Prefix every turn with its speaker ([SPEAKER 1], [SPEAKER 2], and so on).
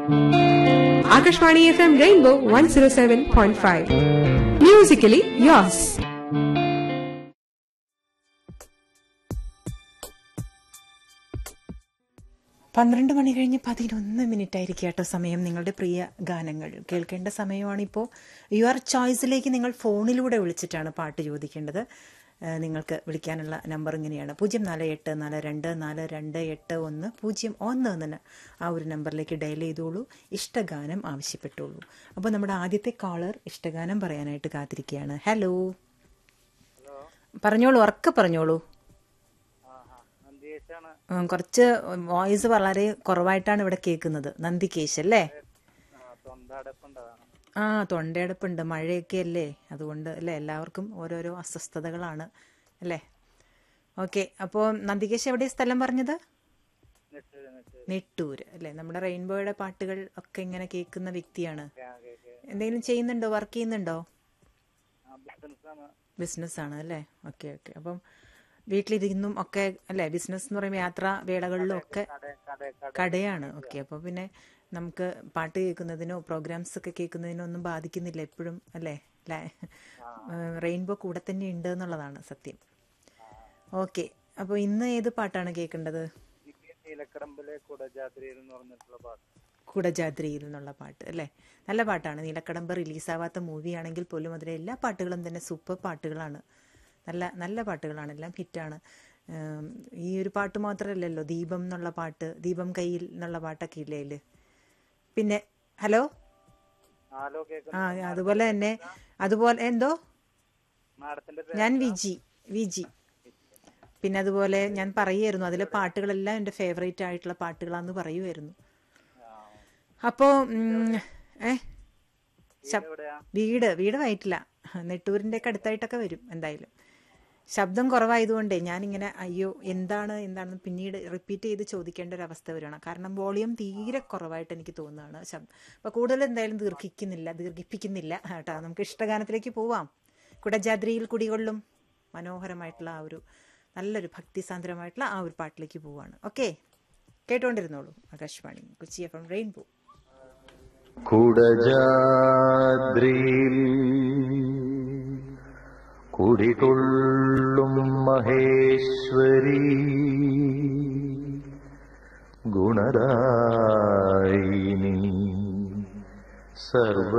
[SPEAKER 1] Akashvani FM Rainbow 107.5. Musically yours.
[SPEAKER 2] പന്ത്രണ്ട് മണി കഴിഞ്ഞ് പതിനൊന്ന് മിനിറ്റ് ആയിരിക്കും കേട്ടോ സമയം നിങ്ങളുടെ പ്രിയ ഗാനങ്ങൾ കേൾക്കേണ്ട സമയമാണിപ്പോൾ യുവർ ചോയ്സിലേക്ക് നിങ്ങൾ ഫോണിലൂടെ വിളിച്ചിട്ടാണ് പാട്ട് ചോദിക്കേണ്ടത് ഏഹ് നിങ്ങൾക്ക് വിളിക്കാനുള്ള നമ്പർ ഇങ്ങനെയാണ് പൂജ്യം നാല് എട്ട് നാല് രണ്ട് നാല് രണ്ട് എട്ട് ഒന്ന് പൂജ്യം ഒന്ന് എന്ന ആ ഒരു നമ്പറിലേക്ക് ഡയൽ ചെയ്തോളൂ ഇഷ്ടഗാനം ആവശ്യപ്പെട്ടോളൂ അപ്പോൾ നമ്മുടെ ആദ്യത്തെ കോളർ ഇഷ്ടഗാനം പറയാനായിട്ട് കാത്തിരിക്കുകയാണ് ഹലോ പറഞ്ഞോളൂ ഉറക്കെ പറഞ്ഞോളൂ ഉം, കുറച്ച് വോയിസ് വളരെ കുറവായിട്ടാണ് ഇവിടെ കേൾക്കുന്നത് നന്ദികേശ് അല്ലേ ആ തൊണ്ടയടപ്പുണ്ട് മഴയൊക്കെ അല്ലേ അതുകൊണ്ട് അല്ലേ എല്ലാവർക്കും ഓരോരോ അസ്വസ്ഥതകളാണ് അല്ലേ ഓക്കെ അപ്പോൾ നന്ദികേശ് എവിടെ സ്ഥലം പറഞ്ഞത് നെട്ടൂര് അല്ലേ നമ്മുടെ റെയിൻബോയുടെ പാട്ടുകൾ ഒക്കെ ഇങ്ങനെ കേൾക്കുന്ന വ്യക്തിയാണ് എന്തെങ്കിലും ചെയ്യുന്നുണ്ടോ വർക്ക് ചെയ്യുന്നുണ്ടോ ബിസിനസ് ആണ് അല്ലേ ഓക്കെ ഓക്കെ അപ്പം വീട്ടിലിരിന്നും ഒക്കെ അല്ലേ ബിസിനസ് എന്ന് പറയുമ്പോൾ യാത്രാ വേളകളിലും ഒക്കെ കടയാണ് ഓക്കെ അപ്പോൾ പിന്നെ നമുക്ക് പാട്ട് കേൾക്കുന്നതിനോ പ്രോഗ്രാംസ് ഒക്കെ കേൾക്കുന്നതിനോ ഒന്നും ബാധിക്കുന്നില്ല എപ്പോഴും അല്ലേ റെയിൻബോ കൂടെ തന്നെ ഉണ്ട് എന്നുള്ളതാണ് സത്യം ഓക്കെ അപ്പോൾ ഇന്ന് ഏത് പാട്ടാണ് കേൾക്കേണ്ടത്
[SPEAKER 3] നീലക്കടമ്പിലെ കുടജാദ്രിയിൽ എന്ന് പറഞ്ഞിട്ടുള്ള പാട്ട്
[SPEAKER 2] കുടജാദ്രിയിൽ നിന്നുള്ള പാട്ട് അല്ലേ നല്ല പാട്ടാണ് നീലക്കടമ്പ് റിലീസാവാത്ത മൂവിയാണെങ്കിൽ പോലും അതിലെ എല്ലാ പാട്ടുകളും തന്നെ സൂപ്പർ പാട്ടുകളാണ് നല്ല നല്ല പാട്ടുകളാണ് എല്ലാം ഹിറ്റാണ് ഉം, ഈ ഒരു പാട്ട് മാത്രമല്ലല്ലോ ദീപം എന്നുള്ള പാട്ട് ദീപം കയ്യിൽ എന്നുള്ള പാട്ടൊക്കെ ഇല്ലേ അതില് പിന്നെ ഹലോ
[SPEAKER 3] ആലോ കേൾക്കുന്ന
[SPEAKER 2] ആ അതുപോലെ തന്നെ അതുപോലെ എന്തോ
[SPEAKER 3] മാഡത്തിന്റെ
[SPEAKER 2] ഞാൻ വിജി വിജി പിന്നെ അതുപോലെ ഞാൻ പറയുമായിരുന്നു അതിലെ പാട്ടുകളെല്ലാം എൻ്റെ ഫേവറേറ്റ് ആയിട്ടുള്ള പാട്ടുകളാന്ന് പറയുമായിരുന്നു അപ്പോൾ ഏ ശബ്-
[SPEAKER 3] എവിടെയാ
[SPEAKER 2] വീട് വീട് വയറ്റില്ല നെട്ടൂരിൻ്റെ ഒക്കെ അടുത്തായിട്ടൊക്കെ വരും എന്തായാലും ശബ്ദം കുറവായതുകൊണ്ടേ ഞാനിങ്ങനെ അയ്യോ എന്താണ് എന്താണെന്ന് പിന്നീട് റിപ്പീറ്റ് ചെയ്ത് ചോദിക്കേണ്ട ഒരു അവസ്ഥ വരികയാണ് കാരണം വോളിയം തീരെ കുറവായിട്ട് എനിക്ക് തോന്നുകയാണ് ശബ്ദം അപ്പോൾ കൂടുതൽ എന്തായാലും ദീർഘിക്കുന്നില്ല ദീർഘിപ്പിക്കുന്നില്ല കേട്ടോ നമുക്ക് ഇഷ്ടഗാനത്തിലേക്ക് പോവാം കുടജാദ്രിയിൽ കുടികൊള്ളും മനോഹരമായിട്ടുള്ള ആ ഒരു നല്ലൊരു ഭക്തിസാന്ദ്രമായിട്ടുള്ള ആ ഒരു പാട്ടിലേക്ക് പോവാണ് ഓക്കെ കേട്ടുകൊണ്ടിരുന്നോളൂ Akashvani Kochi F M rainbow
[SPEAKER 4] കുടജാദ്രിയിൽ കുടികൊള്ളും മഹേശ്വരി ഗുണദായിനി സർവ